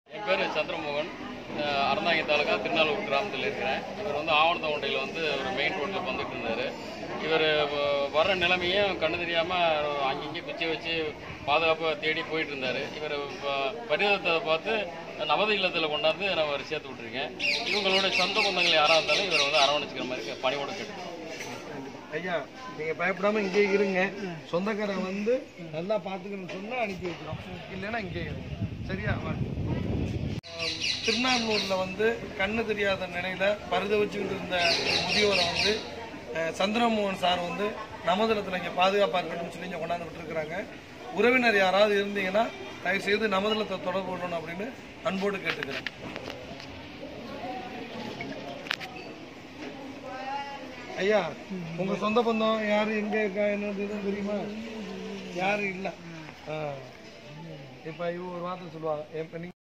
என் பேர் சந்திரமோகன் அஹ் அறந்தாங்கி தாலுகா திருநாளூர் கிராமத்தில் இருக்கிறேன் இவர் வந்து ஆவணத்தவண்டையில் வந்து ஒரு மெயின் ரோட்டில் வந்துட்டு இருந்தார் இவர் வர்ற நிலைமையும் கண்ணு தெரியாமல் அங்கங்கே குச்சி வச்சு பாதுகாப்பாக தேடி போயிட்டு இருந்தார் இவர் பரிதத்தை பார்த்து நவத இல்லத்தில் கொண்டாந்து நான் அவர் சேர்த்து விட்ருக்கேன் இவங்களோட சொந்த பந்தங்கள் யாராக இருந்தாலும் இவர் வந்து அரவணைச்சிக்கிற மாதிரி பணியோட கேட்டு ஐயா நீங்க பயப்படாம இங்கே இருங்க சொந்தக்காரங்க வந்து நல்லா பாத்துக்கணும்னு சொன்னா அனுப்பி வைக்கிறோம் இல்லைன்னா இங்கே இருங்க சரியா வாங்க. ஆம், திருநானூர்ல வந்து கண்ணு தெரியாத நிலையில பரித வச்சுக்கிட்டு இருந்த முதியோரை வந்து அஹ், சந்திரமோகன் சார் வந்து நமதளத்தில் இங்கே பாதுகாப்பாக இருக்கணும்னு சொல்லி இங்கே கொண்டாந்து விட்டுருக்குறாங்க உறவினர் யாராவது இருந்தீங்கன்னா தயவு செய்து நமதளத்தை தொடர்பு கொள்ளணும் அப்படின்னு அன்போடு கேட்டுக்கிறேன் ஐயா உங்க சொந்த பந்தம் யாரு எங்க இருக்கா என்னது எதுவும் தெரியுமா யாரும் இல்ல ஆ. இப்ப இவ ஒரு வார்த்தை சொல்லுவாங்க இப்ப நீங்க